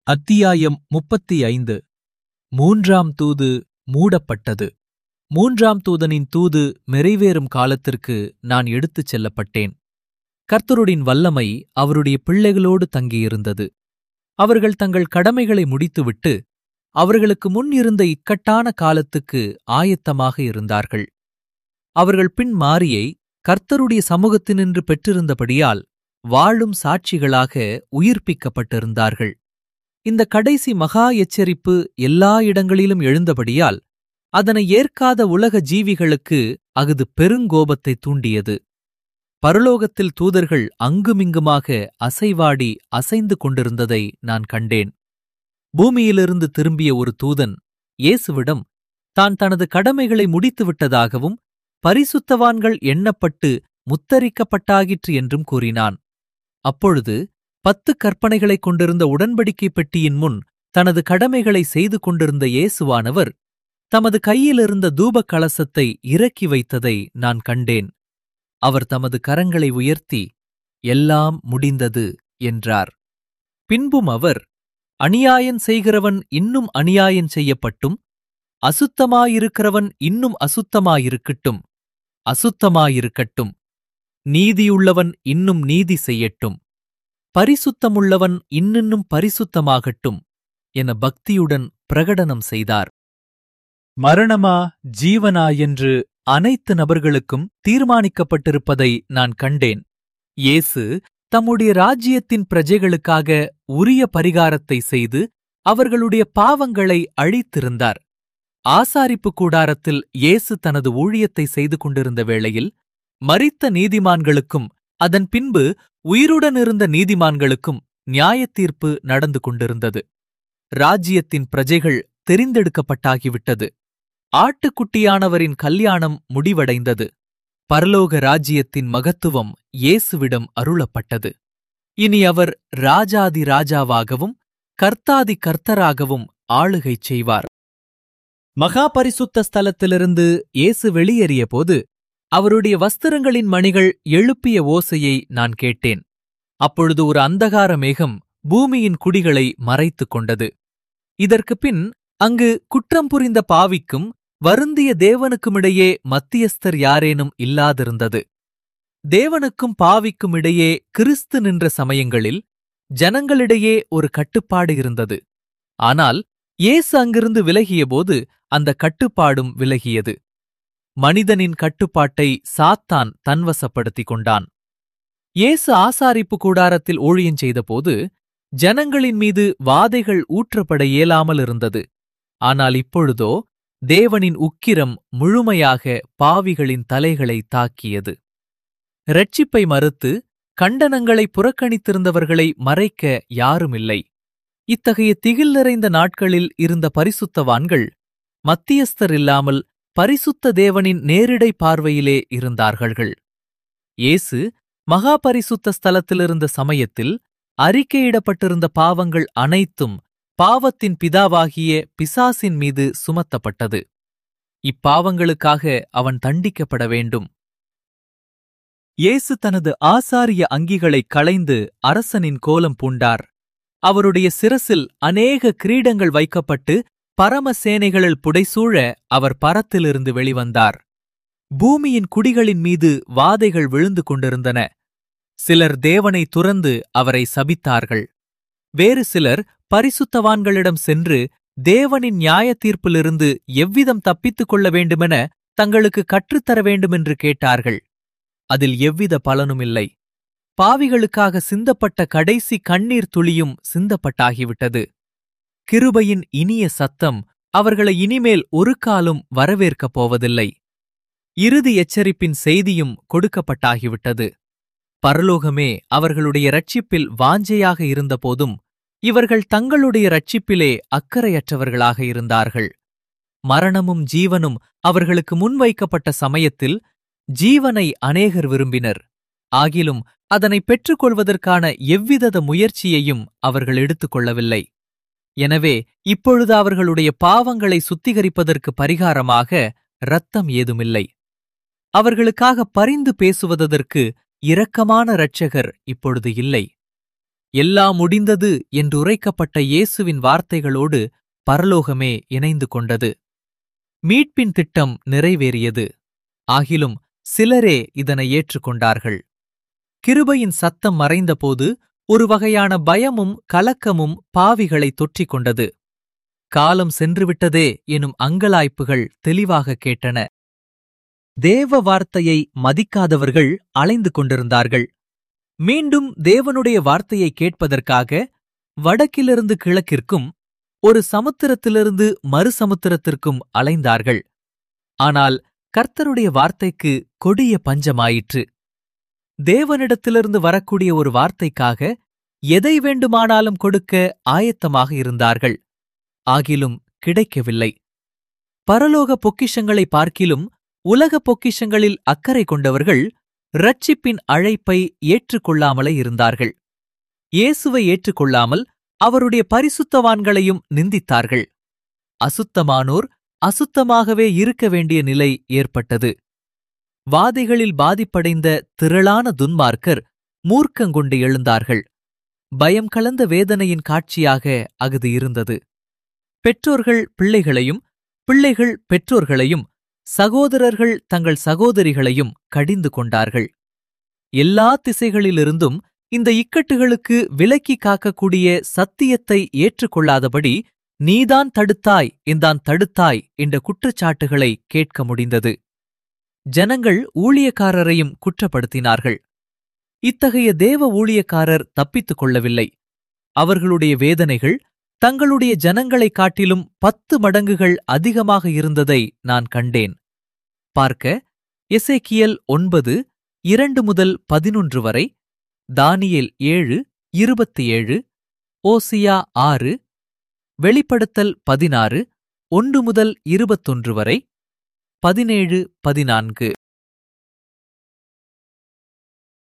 அத்தியாயம் முப்பத்தி ஐந்து மூன்றாம் தூது மூடப்பட்டது மூன்றாம் தூதனின் தூது நிறைவேறும் காலத்திற்கு நான் எடுத்துச் செல்லப்பட்டேன் கர்த்தருடின் வல்லமை அவருடைய பிள்ளைகளோடு தங்கியிருந்தது அவர்கள் தங்கள் கடமைகளை முடித்துவிட்டு அவர்களுக்கு முன் இருந்த இக்கட்டான காலத்துக்கு ஆயத்தமாக இருந்தார்கள் அவர்கள் பின் மாரியை கர்த்தருடைய சமூகத்தினின்று பெற்றிருந்தபடியால் வாழும் சாட்சிகளாக உயிர்ப்பிக்கப்பட்டிருந்தார்கள் இந்த கடைசி மகா எச்சரிப்பு எல்லா இடங்களிலும் எழுந்தபடியால் அதனை ஏற்காத உலக ஜீவிகளுக்கு அஃது பெருங்கோபத்தை தூண்டியது பரலோகத்தில் தூதர்கள் அங்குமிங்குமாக அசைவாடி அசைந்து கொண்டிருந்ததை நான் கண்டேன் பூமியிலிருந்து திரும்பிய ஒரு தூதன் இயேசுவிடம் தான் தனது கடமைகளை முடித்துவிட்டதாகவும் பரிசுத்தவான்கள் எண்ணப்பட்டு முத்தரிக்கப்பட்டாகிற்று என்றும் கூறினான் அப்பொழுது பத்து கற்பனைகளைக் கொண்டிருந்த உடன்படிக்கை பெட்டியின் முன் தனது கடமைகளை செய்து கொண்டிருந்த இயேசுவானவர் தமது கையிலிருந்த தூபக் கலசத்தை இறக்கி வைத்ததை நான் கண்டேன் அவர் தமது கரங்களை உயர்த்தி எல்லாம் முடிந்தது என்றார் பின்பும் அவர் அநியாயன் செய்கிறவன் இன்னும் அநியாயன் செய்யப்பட்டும் அசுத்தமாயிருக்கிறவன் இன்னும் அசுத்தமாயிருக்கட்டும் அசுத்தமாயிருக்கட்டும் நீதியுள்ளவன் இன்னும் நீதி செய்யட்டும் பரிசுத்தமுள்ளவன் இன்னின்னும் பரிசுத்தமாகட்டும் என பக்தியுடன் பிரகடனம் செய்தார் மரணமா ஜீவனா என்று அனைத்து நபர்களுக்கும் தீர்மானிக்கப்பட்டிருப்பதை நான் கண்டேன் இயேசு தம்முடைய ராஜ்யத்தின் பிரஜைகளுக்காக உரிய பரிகாரத்தை செய்து அவர்களுடைய பாவங்களை அழித்திருந்தார் ஆசாரிப்பு கூடாரத்தில் இயேசு தனது ஊழியத்தை செய்து கொண்டிருந்த வேளையில் மரித்த நீதிமான்களுக்கும் அதன் பின்பு உயிருடன் இருந்த நீதிமான்களுக்கும் நியாயத்தீர்ப்பு நடந்து கொண்டிருந்தது ராஜ்யத்தின் பிரஜைகள் தெரிந்தெடுக்கப்பட்டாகிவிட்டது ஆட்டுக்குட்டியானவரின் கல்யாணம் முடிவடைந்தது பரலோக ராஜ்யத்தின் மகத்துவம் இயேசுவிடம் அருளப்பட்டது இனி அவர் ராஜாதி ராஜாவாகவும் கர்த்தாதி கர்த்தராகவும் ஆளுகை செய்வார் மகா பரிசுத்த ஸ்தலத்திலிருந்து இயேசு வெளியேறியபோது அவருடைய வஸ்திரங்களின் மணிகள் எழுப்பிய ஓசையை நான் கேட்டேன் அப்பொழுது ஒரு அந்தகார மேகம் பூமியின் குடிகளை மறைத்துக் கொண்டது இதற்குப் பின் அங்கு குற்றம் புரிந்த பாவிக்கும் வருந்திய தேவனுக்குமிடையே மத்தியஸ்தர் யாரேனும் இல்லாதிருந்தது தேவனுக்கும் பாவிக்கும் இடையே கிறிஸ்து நின்ற சமயங்களில் ஜனங்களிடையே ஒரு கட்டுப்பாடு இருந்தது ஆனால் இயேசு அங்கிருந்து விலகியபோது அந்த கட்டுப்பாடும் விலகியது மனிதனின் கட்டுப்பாட்டை சாத்தான் தன்வசப்படுத்திக் கொண்டான் இயேசு ஆசாரிப்பு கூடாரத்தில் ஊழியஞ் செய்தபோது ஜனங்களின் மீது வாதைகள் ஊற்றப்பட இயலாமல் இருந்தது ஆனால் இப்பொழுதோ தேவனின் உக்கிரம் முழுமையாக பாவிகளின் தலைகளை தாக்கியது இரட்சிப்பை மறுத்து கண்டனங்களை புறக்கணித்திருந்தவர்களை மறைக்க யாருமில்லை இத்தகைய திகில் நிறைந்த நாட்களில் இருந்த பரிசுத்தவான்கள் மத்தியஸ்தர் இல்லாமல் பரிசுத்த தேவனின் நேரிடை பார்வையிலே இருந்தார்கள் இயேசு மகா பரிசுத்த ஸ்தலத்திலிருந்த சமயத்தில் அறிக்கையிடப்பட்டிருந்த பாவங்கள் அனைத்தும் பாவத்தின் பிதாவாகிய பிசாசின் மீது சுமத்தப்பட்டது இப்பாவங்களுக்காக அவன் தண்டிக்கப்பட வேண்டும் இயேசு தனது ஆசாரிய அங்கிகளைக் களைந்து அரசனின் கோலம் பூண்டார் அவருடைய சிரசில் அநேக கிரீடங்கள் வைக்கப்பட்டு பரமசேனைகளில் புடைசூழ அவர் பரத்திலிருந்து வெளிவந்தார் பூமியின் குடிகளின் மீது வாதைகள் விழுந்து கொண்டிருந்தன சிலர் தேவனை துறந்து அவரை சபித்தார்கள் வேறு சிலர் பரிசுத்தவான்களிடம் சென்று தேவனின் நியாய தீர்ப்பிலிருந்து எவ்விதம் தப்பித்துக் கொள்ள வேண்டுமென தங்களுக்கு கற்றுத்தர வேண்டுமென்று கேட்டார்கள் அதில் எவ்வித பலனுமில்லை பாவிகளுக்காக சிந்தப்பட்ட கடைசி கண்ணீர் துளியும் சிந்தப்பட்டாகிவிட்டது கிருபையின் இனிய சத்தம் அவர்களை இனிமேல் ஒரு காலும் வரவேற்கப் போவதில்லை இறுதி எச்சரிப்பின் செய்தியும் கொடுக்கப்பட்டாகிவிட்டது பரலோகமே அவர்களுடைய ரட்சிப்பில் வாஞ்சையாக இருந்தபோதும் இவர்கள் தங்களுடைய ரட்சிப்பிலே அக்கறையற்றவர்களாக இருந்தார்கள் மரணமும் ஜீவனும் அவர்களுக்கு முன்வைக்கப்பட்ட சமயத்தில் ஜீவனை அநேகர் விரும்பினர் ஆகிலும் அதனை பெற்றுக்கொள்வதற்கான எவ்வித முயற்சியையும் அவர்கள் எடுத்துக்கொள்ளவில்லை எனவே இப்பொழுது அவர்களுடைய பாவங்களை சுத்திகரிப்பதற்கு பரிகாரமாக இரத்தம் ஏதுமில்லை அவர்களுக்காக பரிந்து பேசுவதற்கு இரக்கமான இரட்சகர் இப்பொழுது இல்லை எல்லாம் முடிந்தது என்று உரைக்கப்பட்ட இயேசுவின் வார்த்தைகளோடு பரலோகமே இணைந்து கொண்டது மீட்பின் திட்டம் நிறைவேறியது ஆகிலும் சிலரே இதனை ஏற்றுக்கொண்டார்கள் கிருபையின் சத்தம் மறைந்தபோது ஒரு வகையான பயமும் கலக்கமும் பாவிகளை தொற்றிக் கொண்டது காலம் சென்றுவிட்டதே எனும் அங்கலாய்ப்புகள் தெளிவாக கேட்டன தேவ வார்த்தையை மதிக்காதவர்கள் அலைந்து கொண்டிருந்தார்கள் மீண்டும் தேவனுடைய வார்த்தையை கேட்பதற்காக வடக்கிலிருந்து கிழக்கிற்கும் ஒரு சமுத்திரத்திலிருந்து மறு சமுத்திரத்திற்கும் அலைந்தார்கள் ஆனால் கர்த்தருடைய வார்த்தைக்கு கொடிய பஞ்சமாயிற்று தேவனிடத்திலிருந்து வரக்கூடிய ஒரு வார்த்தைக்காக எதை வேண்டுமானாலும் கொடுக்க ஆயத்தமாக இருந்தார்கள் ஆகிலும் கிடைக்கவில்லை பரலோக பொக்கிஷங்களை பார்க்கிலும் உலக பொக்கிஷங்களில் அக்கறை கொண்டவர்கள் ரட்சிப்பின் அழைப்பை ஏற்றுக்கொள்ளாமலே இருந்தார்கள் இயேசுவை ஏற்றுக்கொள்ளாமல் அவருடைய பரிசுத்தவான்களையும் நிந்தித்தார்கள் அசுத்தமானோர் அசுத்தமாகவே இருக்க வேண்டிய நிலை ஏற்பட்டது வாதைகளில் பாதிப்படைந்த திரளான துன்மார்க்கர் மூர்க்கங்கொண்டு எழுந்தார்கள் பயம் கலந்த வேதனையின் காட்சியாக அஃது இருந்தது பெற்றோர்கள் பிள்ளைகளையும் பிள்ளைகள் பெற்றோர்களையும் சகோதரர்கள் தங்கள் சகோதரிகளையும் கடிந்து கொண்டார்கள் எல்லா திசைகளிலிருந்தும் இந்த இக்கட்டுகளுக்கு விலக்கி காக்கக்கூடிய சத்தியத்தை ஏற்றுக்கொள்ளாதபடி நீதான் தடுத்தாய் இந்தான் தடுத்தாய் என்ற குற்றச்சாட்டுகளை கேட்க முடிந்தது ஜனங்கள் ஊழியக்காரரையும் குற்றப்படுத்தினார்கள் இத்தகைய தேவ ஊழியக்காரர் தப்பித்துக் கொள்ளவில்லை அவர்களுடைய வேதனைகள் தங்களுடைய ஜனங்களைக் காட்டிலும் பத்து மடங்குகள் அதிகமாக இருந்ததை நான் கண்டேன் பார்க்க எசேக்கியல் ஒன்பது இரண்டு முதல் பதினொன்று வரை தானியேல் ஏழு இருபத்தி ஏழு ஓசியா ஆறு வெளிப்படுத்தல் பதினாறு ஒன்று முதல் இருபத்தொன்று வரை பதினேழு பதினான்கு